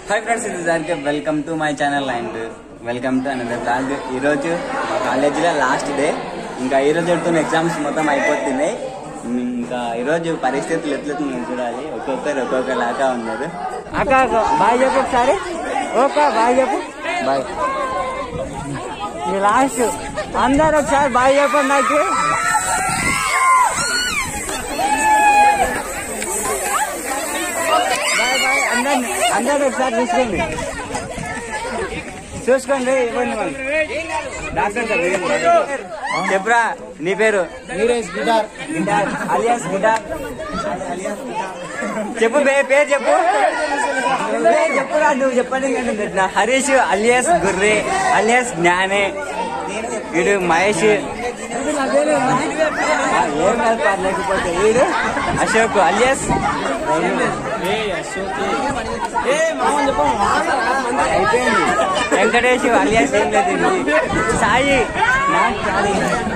Hi friends ఇది దానికి welcome to my channel and welcome to another blog ఈరోజు మా కాలేజీలో లాస్ట్ డే ఇంకా ఈరోజు పెడుతున్న ఎగ్జామ్స్ మొత్తం అయిపోతున్నాయి ఇంకా ఈరోజు పరిస్థితులు ఎట్లుతున్నాయో చూడాలి ఒక్కొక్కరు ఒక్కొక్కలాగా ఉన్నారు అక్క అక్క బాయ్ చెప్పు ఒకసారి ఓకే బాయ్ చెప్పు బాయ్ లాస్ట్ అందరు ఒకసారి బాయ్ చెప్పండి నాకు బాయ్ బాయ్ అందరిని అందరు ఒకసారి చూసుకోండి చూసుకోండి ఇవ్వండి మరి డాక్టర్ సార్ చెప్పురా నీ పేరు Niresh guitar guitar alias guitar చెప్పు బే పేరు చెప్పు బే, చెప్పురా నువ్వు చెప్పండి నేను పెట్టిన హరీష్ అలియాస్ గుర్రే అలియాస్ జ్ఞానే వీడు మహేష్ ఆ, ఏం కలపాలి లేకపోతే వీడు అశోక్ అలియాస్ అయిపోయింది వెంకటేష్ అలియాస్ ఏం లేదు ఇది. సాయి నాకు చాలు.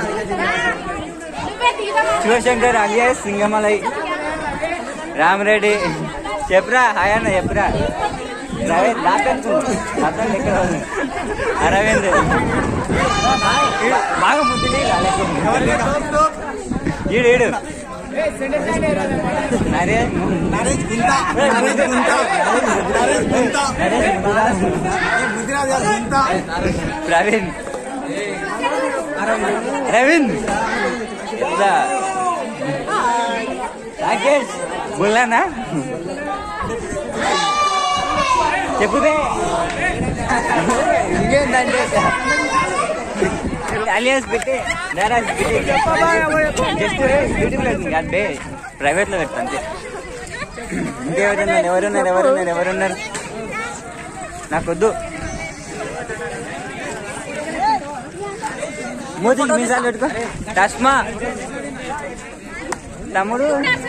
శివశంకర్ అలియాస్ సింగమలై రామరెడ్డి చెప్పురా హాయ్ అన్న చెప్పురా రవీంద్ర దాటంచు అతను ఎక్కడ ఉంది? అరవింద్ ఈడు బాగా ముద్దులు ఈడు ఈడు నరేష్ నరేష్ గుంత నరేష్ గుంత నరేష్ గుంత ముదిరాజ్ గారు గుంత ప్రవీణ్ రవీంద్ ఎట్లా రాకేష్ బుల్లానా చెప్పుదే ఇంకేందంటే అలియాస్ పెట్టి నారాజ్ పెట్టి జస్ట్ యూట్యూబ్లో కాదు బే ప్రైవేట్లో పెట్టు అంతే ఇంకెవరున్నారు ఎవరున్నారు ఎవరున్నారు ఎవరున్నారు నాకొద్దు మూతికి మీసాలు పెట్టుకో టస్మా తమ్ముడు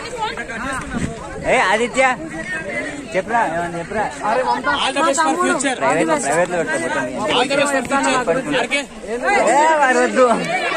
ఏ ఆదిత్య చెప్పురా ఏమన్నా చెప్పురా ప్రైవేట్ ప్రైవేట్ లో పెట్టబోతుంది ఏ వారు వద్దు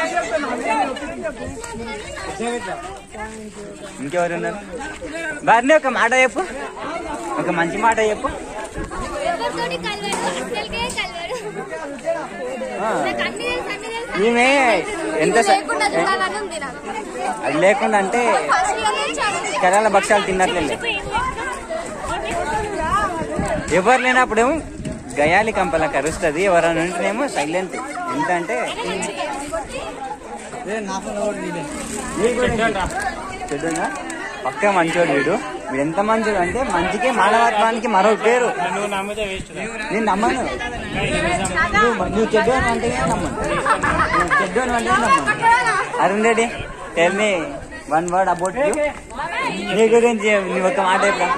ఇంకెవరు ఉన్నారు వారిని ఒక మాట చెప్పు ఒక మంచి మాట చెప్పు ఎవరితోటి కలవరు అసలుకే కలవరు ఆ, నాకు అన్ని తెలుసు అన్ని తెలుసు ఈమె ఎంత ఇది స- లేకుండా చూడాలని ఉంది నాకు అది లేకుండా అంటే ఫస్ట్ ఇయర్ నుంచి అది. కేరళ భక్ష్యాలు తిన్నట్లే ఎవరు లేనప్పుడేమో గయాలి కంపల కరుస్తుంది ఎవరైనా ఉంటేనేమో సైలెంట్ ఎంత అంటే చెడ్డునా పక్క మంచోడు వీడు వీడు ఎంత మంచోడు అంటే మంచికి మానవత్వానికి మరో పేరు నేను నమ్మను నువ్వు నువ్వు చెడ్డు అని అంటే నమ్మను నువ్వు చెడ్డు అని అంటే నమ్మను Arun Reddy tell me one word about you నీ గురించి నీ ఒక మాట చెప్పరా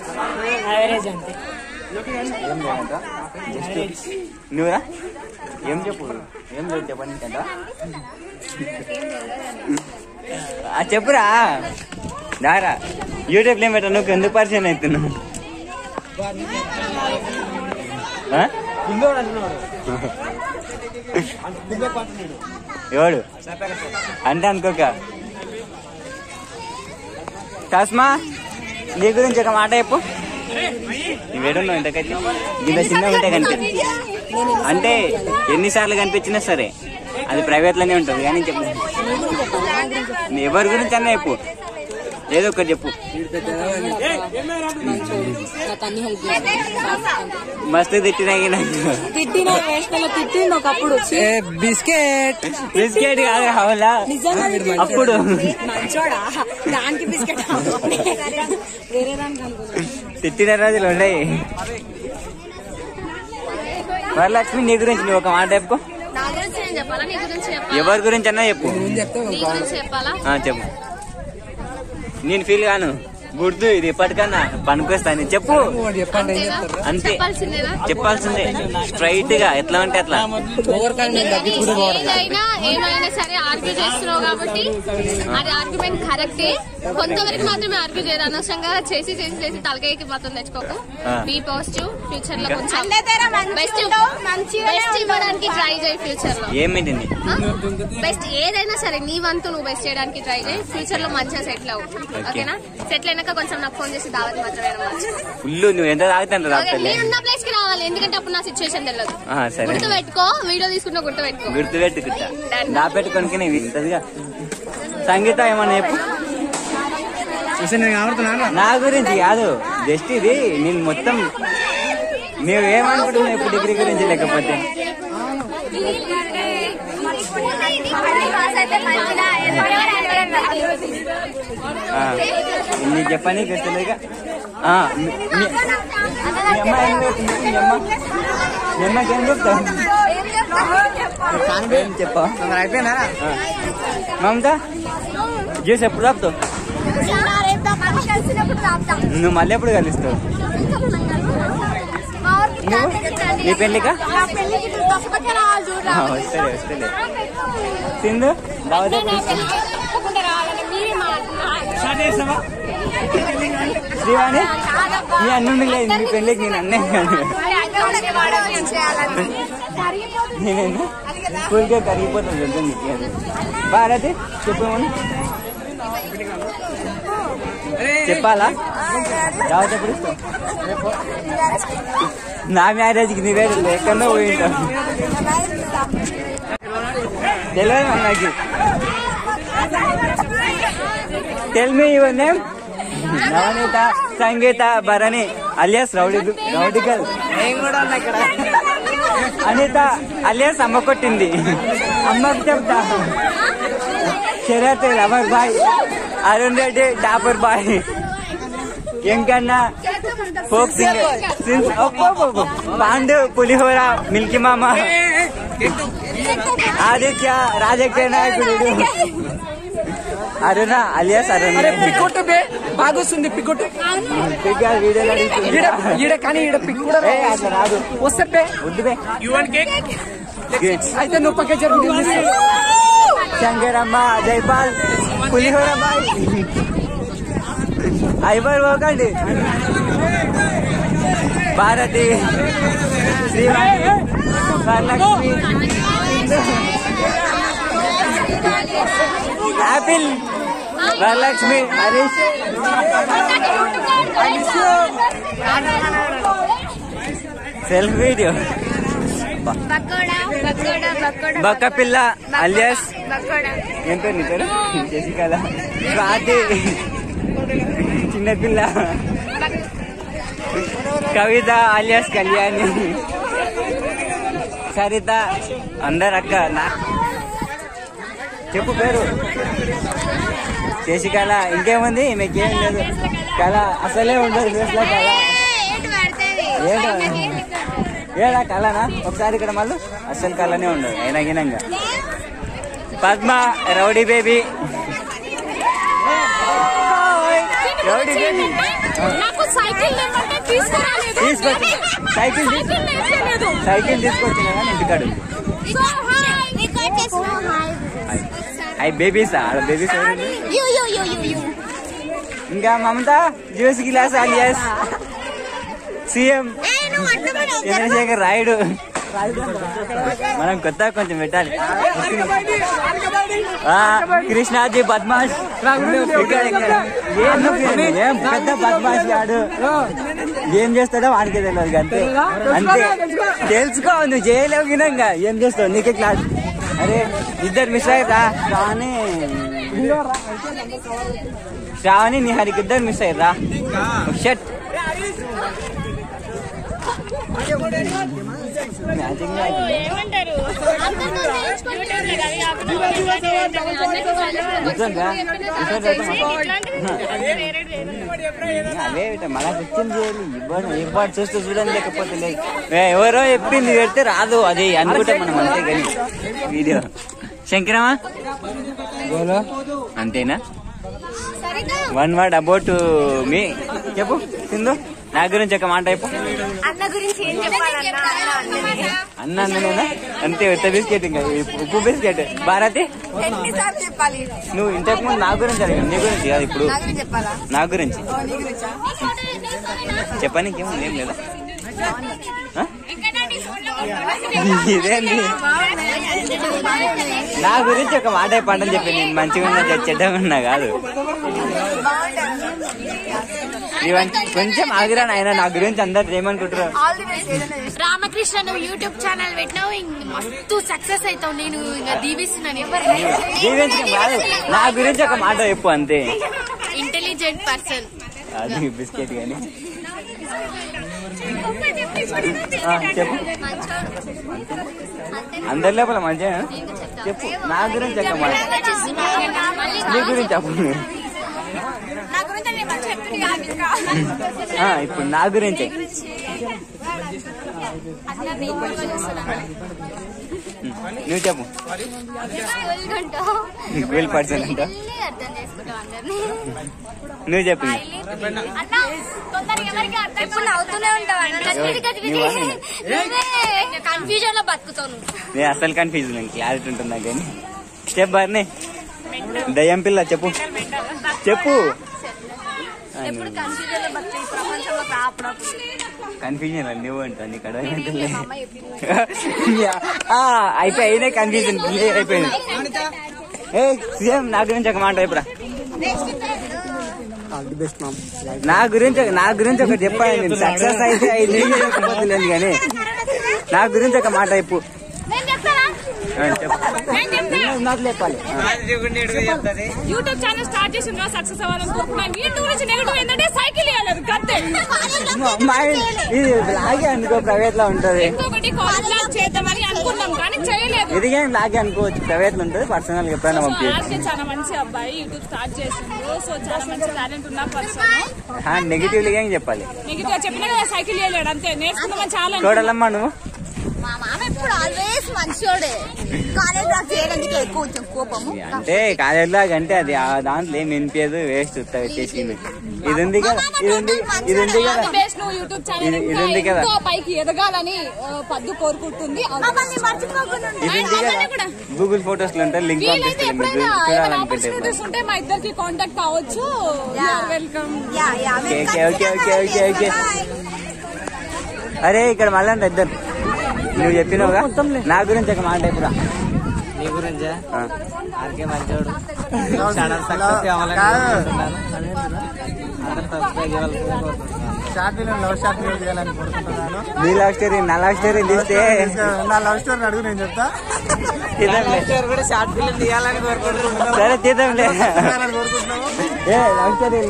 ఏం లేదంట జస్ట్ నువ్వురా ఏం చెప్పు ఏం లేదు చెప్పండి కంట ఆ చెప్పురా దారా యూట్యూబ్ ఏం పెట్టా నువ్వు ఎందుకు పరిచయం అవుతున్నావు ఆ? ఎవడు అంటే అనుకోక కాస్మా నీ గురించి ఒక మాట చెప్పు నీ వేడున్నావు ఇంతకైతే ఇంత చిన్న ఉంటే కనిపించదు అంటే ఎన్నిసార్లు కనిపించినా సరే అది ప్రైవేట్ లోనే ఉంటుంది కానీ చెప్పు నీ ఎవరి గురించి అన్నా చెప్పు ఏదో ఒకటి చెప్పు నాకు అన్ని హెల్ప్ చేస్తాను మస్తు తిట్టినా నాకు తిట్టిన వేసుకున్న తిట్టింది ఒకప్పుడు ఛీ, బిస్కెట్ బిస్కెట్ కాదు హౌలా నిజంగా తిట్టిండు. అప్పుడు మంచోడా దానికి బిస్కెట్ వేరే దానికి అనుకున్నా తిట్టిన రోజులు ఉన్నాయి వరలక్ష్మి నీ గురించి నువ్వు ఒక మాట చెప్పుకో నా గురించి నేను చెప్పాలా నీ గురించి చెప్పాలా ఎవరి గురించి అన్నా చెప్పు నీ గురించి చెప్పాలా ఆ, చెప్పు నేను ఫీల్ కాను గుర్తు ఇది ఎప్పటికన్నా పనికొస్తాను చెప్పు అంతేనా? అంతే చెప్పాల్సిందేనా చెప్పాల్సిందే స్ట్రైట్ గా ఎట్లా అంటే అట్లా ఏదైనా ఏమైనా సరే ఆర్గ్యూ చేస్తున్నావు కాబట్టి అది ఆర్గ్యుమెంట్ కరెక్టే కొంతవరకు మాత్రమే ఆర్గ్యూ చేయదు అనవసరంగా చేసి చేసి చేసి తలకాయకి మాత్రం తెచ్చుకోకు ఆ. బీ పాజిటివ్ ఫ్యూచర్ లో ఇంకా? కొంచెం బెస్ట్ బెస్ట్ ఇవ్వడానికి ట్రై చేయి ఫ్యూచర్ లో ఏమిటింది బెస్ట్ ఏదైనా సరే నీ వంతు నువ్వు బెస్ట్ చేయడానికి ట్రై చేయి ఫ్యూచర్ లో మంచిగా సెటిల్ అవ్వు ఓకేనా సెటిల్ అయిన అయిపోయినాక కొంచెం నాకు ఫోన్ చేసి దావత్ మాత్రం ఫుల్ నువ్వు ఎంత తాగితే అంత తాగుతలే నేనున్న ప్లేస్ కి రావాలి ఎందుకంటే అప్పుడు నా సిచ్యువేషన్ తెలియదు ఆ, సరే గుర్తు పెట్టుకో వీడియో తీసుకుంటా గుర్తు పెట్టుకో గుర్తు పెట్టుకుంటా నా పెట్టుకోనికి నీవు ఇంతదిగా సంగీత ఏమన్నా చెప్పు చూసి నేను కనబడుతున్నా నా గురించి కాదు జస్ట్ ఇది నేను మొత్తం నువ్వు ఏమనుకుంటున్నావు ఇప్పుడు డిగ్రీ గురించి లేకపోతే ఆ, నీకు చెప్పని గుర్తులేక ఆ, మీ- మీ- మీ అమ్మ ఏం చెప్తుంది? మీ అమ్మ మీ అమ్మకి ఏం చెప్తావు ఏం చెప్పా అయిపోయినా మమత జ్యూస్ ఎప్పుడు తాపుతావు నువ్వు మళ్ళీ ఎప్పుడు కలుస్తావు నీ పెళ్ళికా ఆ, వస్తలే వస్తలే సింధు దావత్ ఎప్పుడు ఇస్తావు? శ్రీవాణి మీ అన్నుండి లేదు మీ పెళ్ళికి నేను అన్నే కాదు నేనేనా స్కూల్కే కరిగిపోతుంది తెలుసా నీకు భారతి చెప్పమని చెప్పాలా దావత్ ఎప్పుడు ఇస్తావు నా మ్యారేజ్కి నీ వేరు ఎక్కడో పోయి ఉంటావు తెలియదు నాకు tell me your name Navaneetha Sangeetha Bharani alias rowdy rowdy girl నేను కూడా ఉన్నా ఇక్కడ అనిత అలియాస్ అమ్మ కొట్టింది అమ్మకు చెప్తా Sharath lover boy Arun Reddy dapper boy ఇంకన్నా ఫోక్ సింగర్ సిన్స్ అబ్బబ్బబ్బ. పాండు పులిహోర మిల్కీ మామ ఆదిత్య రాజకీయ నాయకుడు అరుణ అలియాస్ అరుణ అరే పిక్కొట్టు బే బాగా వస్తుంది పిక్కొట్టు బిగ్గా వీడియోలు అడుగుతుంది. ఈడ ఈడ కానీ ఈడ పిక్ కూడా ఏ, అట్లా రాదు వస్తే బే వద్దు బే అయితే నువ్వు పక్క జరుగు శంకరమ్మ జైపాల్ పులిహోర బాయ్ ఐవర్ పోకండి Bharathi Srivani Varalakshmi apple Varalakshmi Harish self video బక్క పిల్ల అలియాస్ ఏం పేరు నీ పేరు శశికళ స్వాతి చిన్నపిల్ల కవిత అలియాస్ కళ్యాణి సరిత అందరు అక్క నా చెప్పు పేరు శశికళ ఇంకేముంది మీకేం లేదు కళ అసలే ఉండదు ఫేస్లో కళ ఏడా ఏడా కళనా ఒకసారి ఇక్కడ మళ్ళీ అసలు కళనే ఉండదు అయినా గినంగా Padma rowdy baby rowdy baby నాకు సైకిల్ లేమంటే తీసుకురాలేదు తీసుకొచ్చి సైకిల్ తీసు- సైకిల్ నేర్పలేదు సైకిల్ తీసుకొచ్చిన కానీ ఇంటికాడు సో హాయ్ అవి బేబీస్ ఆడ బేబీస్ ఎవరు you you you you you ఇంకా Mamatha juice glass alias CM Chandrasekhar Rayudu మనం కొత్త కొంచెం పెట్టాలి ఆ, కృష్ణాజీ బద్మాష్ ఇక్కడ, ఇక్కడ. ఏం నొప్పి? ఏం పెద్ద బద్మాష్ గాడు ఏం చేస్తాడో వాడికే తెలియదు అంతే అంతే తెలుసుకో నువ్వు చేయలేవు గినంగా ఏం చేస్తావు నీకే క్లాస్ అరే ఇద్దరు మిస్ అయ్యారా శ్రావణి శ్రావణి నిహారికి ఇద్దరు మిస్ అయ్యారా షట్ మ్యాజిక్ మ్యాజిక్ ఏమంటారు నిజంగా? అవే మళ్ళా తెచ్చింది చేయాలి ఇవ్వను ఇవ్వడు చూస్తూ చూడండి లేకపోతే లేదు ఏ, ఎవరో చెప్పింది పెడితే రాదు అది అనుకుంటాం మనం అంతే కానీ వీడియో శంకరమా అంతేనా వన్ వర్డ్ అబౌట్ మీ చెప్పు సింధు నా గురించి ఒక మాట చెప్పు అన్న గురించి ఏం చెప్పాలన్నా అన్న అన్ననేనా అంతే ఉత్త బిస్కెట్ ఇంకా ఈ ఉప్పు బిస్కెట్ భారతి ఎన్నిసార్లు చెప్పాలి నువ్వు ఇంతకు ముందు నా గురించి అడిగాను నీ గురించి కాదు ఇప్పుడు నా గురించి చెప్పాలా నా గురించి ఓ, నీ గురించా చెప్పడానికి ఏమో ఏం లేదా ఆ? ఇదేంటి నా గురించి ఒక మాట పంటలు చెప్పి నేను మంచిగా ఉన్నా చెడ్డగా ఉన్నా కాదు ఇవన్నీ కొంచెం ఆగిరా నాయన నా గురించి అందరు ఏమనుకుంటారు ఆల్ ది బెస్ట్ రామకృష్ణ నువ్వు యూట్యూబ్ ఛానల్ పెట్టినావు ఇంక మస్తు సక్సెస్ అవుతావు నేను ఇంకా దీవిస్తున్నాను ఎవరిని జీవించడం కాదు నా గురించి ఒక మాట చెప్పు అంతే ఇంటెలిజెంట్ పర్సన్ అది బిస్కెట్ కానీ ఆ, చెప్పు అందరి లోపల మంచిగా చెప్పు నా గురించి ఒక మాట నీ గురించి చెప్పు నా గురించి నేను మంచిగా చెప్తుంది కాదు ఇంకా. ఆ, ఇప్పుడు నా గురించి నువ్వు చెప్పు ట్వెల్వ్ పర్సెంట్ అంట అర్థం చేసుకుంటాం అందరినీ నువ్వు చెప్పు అన్న తొందరగా ఎవరికి అర్థం ఎప్పుడు నవ్వుతూనే ఉంటావు కన్ఫ్యూజన్ లో బతుకుతావు నువ్వు నేను అసలు కన్ఫ్యూజ్ నేను క్లారిటీ ఉంటుంది నాకు కానీ స్టెప్ బార్ని దయ్యం పిల్ల చెప్పు చెప్పు ఎప్పుడు కన్ఫ్యూజన్ లో బతుకు ఈ ప్రపంచంలో రాపడప్పుడు కన్ఫ్యూజన్ రా నువ్వు అంటా నీకు అడగంటే అయిపోయి అయినా కన్ఫ్యూజన్ అయిపోయింది ఏ సీఎం నా గురించి ఒక మాట చెప్పురా ఆల్ ది బెస్ట్ మామ్ నా గురించి ఒక- నా గురించి ఒకటి చెప్పాలి నేను సక్సెస్ అయితే ఐదు నీళ్ళు చెప్పకపోతలేదు కానీ నా గురించి ఒక మాట చెప్పు నేను చెప్తానా ఆ, చెప్పు నువ్వు నాకు చెప్పాలి ఆ. యూట్యూబ్ ఛానల్ స్టార్ట్ చేసి నువ్వు సక్సెస్ అవ్వాలని కోరుకున్నాను వీటి గురించి నెగటివ్ ఏంటంటే సైకిల్ ఇవ్వలేదు కత్తే మా ఇది లాగే అనుకో ప్రైవేట్ లో ఉంటది ఇంకొకటి కాలేజ్ లో చేద్దామని అనుకున్నాం కానీ చేయలేదు ఇది కానీ లాగే అనుకోవచ్చు ప్రైవేట్ లో ఉంటది పర్సనల్ ఎప్పుడైనా సో పంపించు ఆర్కే చాలా మంచి అబ్బాయి యూట్యూబ్ స్టార్ట్ చేసిండు సో చాలా మంచి టాలెంట్ ఉన్న పర్సన్ నెగిటివ్ గా చెప్పాలి నెగిటివ్ చెప్పినా కదా సైకిల్ ఇవ్వలేడు అంతే నేర్చుకున్నామని చాలా చూడాలమ్మా నువ్వు మా మామ ఎప్పుడు ఆల్వేస్ మంచోడే కాలేజ్ డ్రాప్ చేయడానికి ఎక్కువ కొంచెం కోపము అంటే కాలేజ్ లాగా అంటే అది ఆ దాంట్లో ఏం వినిపించదు వేస్ట్ పెట్టేసి ఇది ఉంది కదా ఇది ఉంది ఇది ఉంది కదా బేస్ నువ్వు యూట్యూబ్ ఛానల్ ఇది- ఇది ఉంది కదా. ఇంకా పైకి ఎదగాలని ఆ, పద్దు కోరుకుంటుంది మమ్మల్ని మర్చిపోకుండా ఉండు. ఇది ఉంది కదా గూగుల్ ఫొటోస్ లో ఉంటాయి లింక్ వీలైతే పంపిస్తే మీరు ఎప్పుడైనా ఏమైనా చూడాలనుకుంటే ఆపర్చునిటీస్ ఉంటే మా ఇద్దరికి కాంటాక్ట్ కావచ్చు welcome yeah yeah okay, okay, okay, okay, okay, okay. అరే ఇక్కడ మళ్ళీ అంటే ఇద్దరు నువ్వు చెప్పినావుగా నా గురించి ఒక మాట చెప్పురా నీ గురించా ఆ. ఆర్కే మంచోడు ఛానల్ సక్సెస్ కావాలని కోరుకుంటున్నాను అందరూ సబ్స్క్రైబ్ చేయాలని కోరుకుంటున్నాను short film love short film చేయాలని కోరుకుంటున్నాను నీ లవ్ స్టోరీ నా లవ్ స్టోరీ తీస్తే నా లవ్ స్టోరీ అడుగు నేను చెప్తా తీద్దాంలే కూడా షార్ట్ ఫిల్మ్ తీయాలని కోరుకుంటున్నాను సరే తీద్దాంలే చేయాలని కోరుకుంటున్నాము ఏ లవ్ స్టోరీ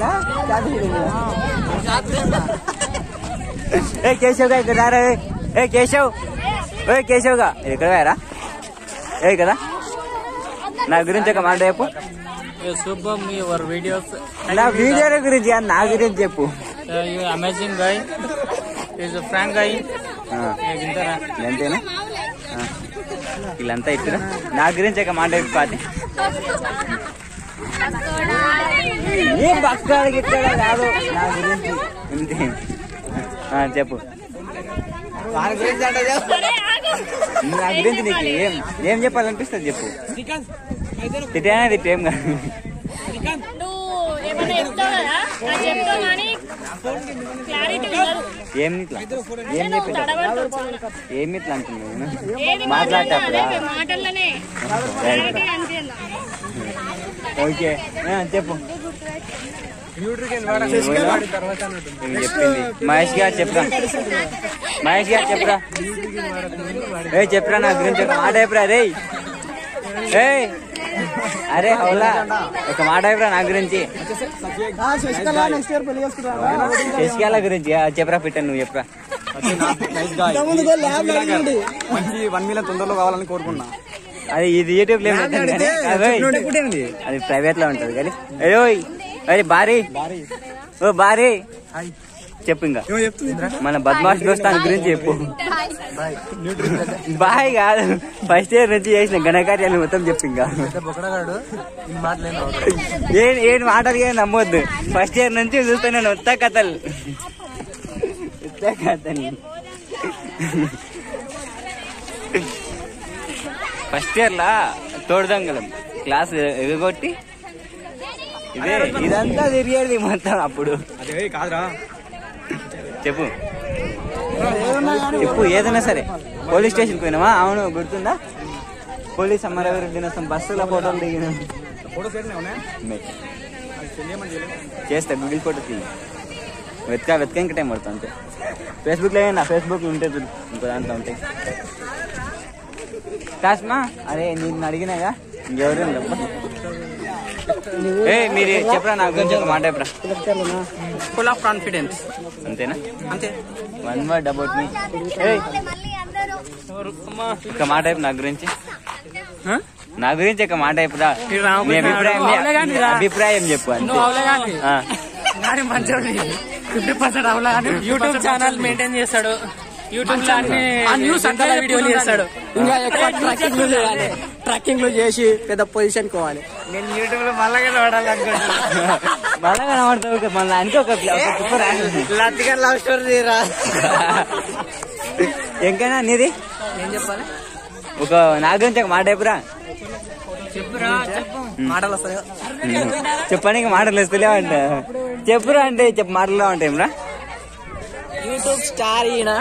ఏ కేశవ్ గా ఇక్కడ రారా ఏ. ఏ కేశవ్ ఏ కేశవ్ గా ఇక్కడ వేరా ఏ కదా నా గురించి ఒక మాట చెప్పు శుభం యువర్ వీడియోస్ నా వీడియోల గురించి కాదు, నా గురించి చెప్పు you amazing guy is frank guy ఆ, వింటారా అంతేనా ఆ. వీళ్ళంతా ఇద్దరు నా గురించి ఒక మాట చెప్పు పాతి ఏం బక్కాడికి ఇక్కడ కాదు నా గురించి అంతే ఆ, చెప్పు వారి గురించి అంటే నా గురించి నీకు ఏం ఏం చెప్పాలనిపిస్తుంది చెప్పు తిట్టేనా తిట్టేం కాదు నువ్వు ఏమైనా చెప్తావు కదా అది చెప్తావు కానీ క్లారిటీ ఉండదు ఏం ఇట్లా ఏం చెప్పి తడబడతావు చాలా. ఏం ఇట్లా అంటున్నావు ఏది మాట్లాడేటప్పుడా మాట్లాడినా అదే మాటల్లోనే క్లారిటీ అనిపించదు ఓకే ఆ, చెప్పు ఏం చెప్పింది మహేష్ గారు చెప్పరా మహేష్ గారు చెప్పరా ఏ చెప్పరా నా గురించి ఒక మాట చెప్పరా రే ఏ అరే హౌలా ఒక మాట చెప్పరా నా గురించి శశికళ నెక్స్ట్ ఇయర్ పెళ్లి చేసుకుంటారా శశికాల గురించి ఆ, చెప్పరా పెట్టాను నువ్వు చెప్పరా ముందుగా ల్యాబ్ అడగండి మంచి వన్ మిలియన్ తొందరలో కావాలని కోరుకున్నా అది ఇది యూట్యూబ్ లో ల్యాబ్ అడిగితే చెప్పినోడే పుట్టింది. అది ప్రైవేట్ లో ఉంటది కానీ అయ్యో అరే బారీ ఓ బారీ చెప్పు ఇంకా ఏమో చెప్తుంది మన బద్మాష్ దోస్తాన్ గురించి చెప్పు బాయ్ కాదు ఫస్ట్ ఇయర్ నుంచి చేసిన ఘనకార్యాలు మొత్తం చెప్పు ఇంకా బొక్కడగాడు ఇన్ని మాటలేను ఏం ఏం మాటలు ఏం నమ్మొద్దు ఫస్ట్ ఇయర్ నుంచి చూస్తున్నాను ఉత్త కథలు ఉత్త కథలు ఫస్ట్ ఇయర్ లా తోడుదంగలం క్లాస్ ఎగగొట్టి ఇదే ఇదంతా తిరిగేది మొత్తం అప్పుడు అదే కాదురా చెప్పు చెప్పు ఏదైనా సరే పోలీస్ స్టేషన్ పోయినావా అవును గుర్తుందా పోలీస్ అమరవీర దినోత్సవం బస్సుల ఫోటోలు దిగిన ఫోటోస్ ఏంటి ఉన్నాయి చేస్తా గూగుల్ ఫోటో తీ వెతక వెతక ఇంకా టైం పడుతుంది అంతే ఫేస్బుక్లో నా ఫేస్బుక్లో ఉంటే చూడు ఇంకో దాంట్లో ఉంటాయి కాస్మా అరే నేను అడిగినాగా ఇంకెవరు తప్ప ఏ మీరు చెప్పరా నా గురించి ఒక మాట చెప్పరా ఫుల్ ఆఫ్ కాన్ఫిడెన్స్ అంతేనా అంతే వన్ వర్డ్ అబౌట్ మీ ఒక మాట చెప్పు నా గురించి నా గురించి ఒక మాట చెప్పురా ఈ రామకృష్ణ నీ అభిప్రాయం నీ అవలేగాని రా. అభిప్రాయం చెప్పు అంతే నువ్వు అవలేగాని ఆ. కానీ మంచోడి ఫిఫ్టీ పర్సెంట్ అవలా యూట్యూబ్ ఛానల్ మెయింటైన్ చేస్తాడు యూట్యూబ్ లో అన్ని న్యూస్ అంటే వీడియోలు చేస్తాడు ఇంకా ఎక్కువ ట్రాకింగ్ లో చేయాలి ట్రాకింగ్ లో చేసి పెద్ద పొజిషన్ కోవాలి నేను యూట్యూబ్ లో మళ్ళా వాడాలి అనుకుంటున్నా బాగా కనబడతావు ఒక మళ్ళీ అంటే ఒక ఒక కుక్క రాదు. లతిగా లవ్ స్టోరీ రా ఇంకైనా నీది ఏం చెప్పాలి ఒక నా గురించి ఒక మాట చెప్పురా చెప్పురా చెప్పు మాటలు వస్తాయి చెప్పడానికి మాటలు వస్తలేవు అంట చెప్పురా అంటే చెప్పు మాటల్లో ఉంటాయి రా యూట్యూబ్ స్టార్ ఈయన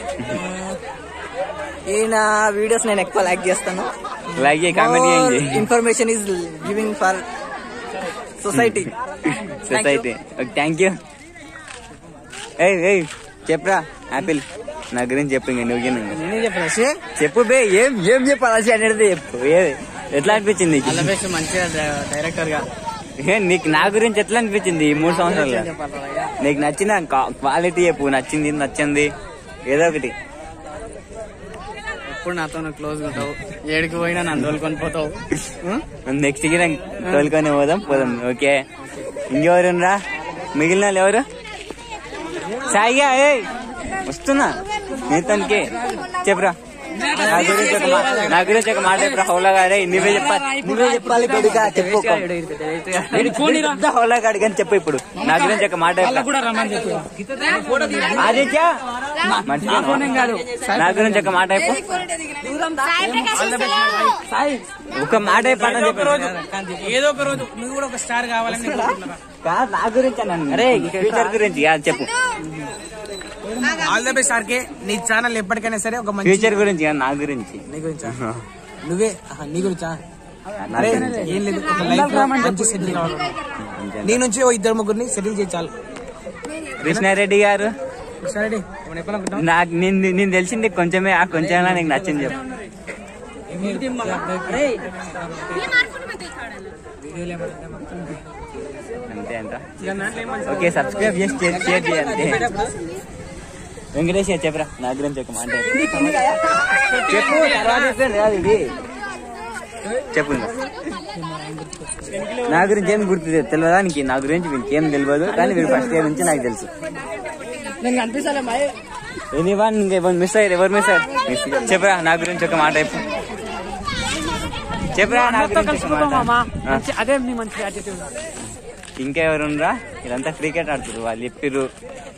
ఈయన వీడియోస్ నేను ఎక్కువ లైక్ చేస్తాను లైక్ కామెంట్ చేయండి information is giving for society society thank you ఏయ్ ఏయ్ చెప్పురా యాపిల్ నా గురించి చెప్పు ఇంక నువ్వు నేనే చెప్పిన చెప్పు బే ఏం ఏం చెప్పాలి అనేది చెప్పు ఏ ఎట్లా అనిపించింది నీకు? అలబేష్ మంచిగా డైరెక్టర్ గా ఏ, నీకు నా గురించి ఎట్లా అనిపించింది ఈ మూడు సంవత్సరాలు నీకు నచ్చిన క్వాలిటీ చెప్పు నచ్చింది నచ్చింది ఏదో ఒకటి ఎప్పుడు నాతో క్లోజ్ ఉంటావు ఏడికి పోయినా నన్ను తోలుకొని పోతావు నెక్స్ట్ కి తోలుకొని పోదాం పోదాం ఓకే ఇంకెవరు రా మిగిలిన వాళ్ళు ఎవరు సాయిగా ఏ వస్తున్నా నీతోనికి చెప్పురా నా గురించి ఒక మా- నా గురించి ఒక మాట చెప్పురా హౌలా గారే నువ్వే చెప్పాలి నువ్వే చెప్పాలి కొడుకా చెప్పు పెద్ద హౌలా గాడి కానీ చెప్పు ఇప్పుడు నా గురించి ఒక మాట చెప్పురా. కూడా రమ్మని చెప్పు ఆదిత్య మర్చిపోయాను. నా గురించి ఒక మాట చెప్పు సాయి ప్రకాష్ వస్తున్నాడు. ఒక మాట చెప్పాను ఏదో ఒక రోజు ఏదో ఒక రోజు నువ్వు కూడా ఒక స్టార్ కావాలని నేను కోరుకుంటున్నా. కాదు నా గురించి అన్నాను అరే ఫ్యూచర్ గురించి కాదు చెప్పు ఆల్ ద బెస్ట్ ఆర్కే నీ ఛానల్ ఎప్పటికైనా సరే ఒక మంచి ఫ్యూచర్ గురించి కాదు నా గురించి నీ గురించా నువ్వే ఆహా, నీ గురించా నా అరే గురించి. ఏం లేదు ఒక లైఫ్ లో మంచి సెటిల్ కావాలి అంతే. నీ నుంచి ఓ ఇద్దరు ముగ్గురిని సెటిల్ చేయి చాలు కృష్ణారెడ్డి గారు సరే మనం ఎప్పుడనుకుంటాం నాకు నేను నేను తెలిసింది కొంచెమే ఆ కొంచెం నీకు నచ్చింది చెప్పు అంతే అంట ఓకే సబ్స్క్రైబ్ చేసి షేర్ షేర్ చేయండి వెంకటేష్ చెప్పరా నా గురించి ఒక మాట చెప్పు తర్వాత చెప్తాను కాదు ఇది చెప్పు ఇంకా. నా గురించి ఏం గుర్తు తె- తెలియదా నీకు నా గురించి మీకు ఏం తెలియదు కానీ మీరు ఫస్ట్ ఇయర్ నుంచి నాకు తెలుసు నేను కనిపిస్తాలే మా ఎనీ వన్ ఎవరు మిస్ అయ్యారు ఎవరు మిస్ అయ్యారు Miss. చెప్పరా నా గురించి ఒక మాట చెప్పు చెప్పరా నా గురించి ఒక మాట. ఆ. అదే నీ మంచి యాటిట్యూడ్ ఇంకా ఎవరుండ్రా వీళ్ళంతా క్రికెట్ ఆడుతారు వాళ్ళు చెప్పిర్రు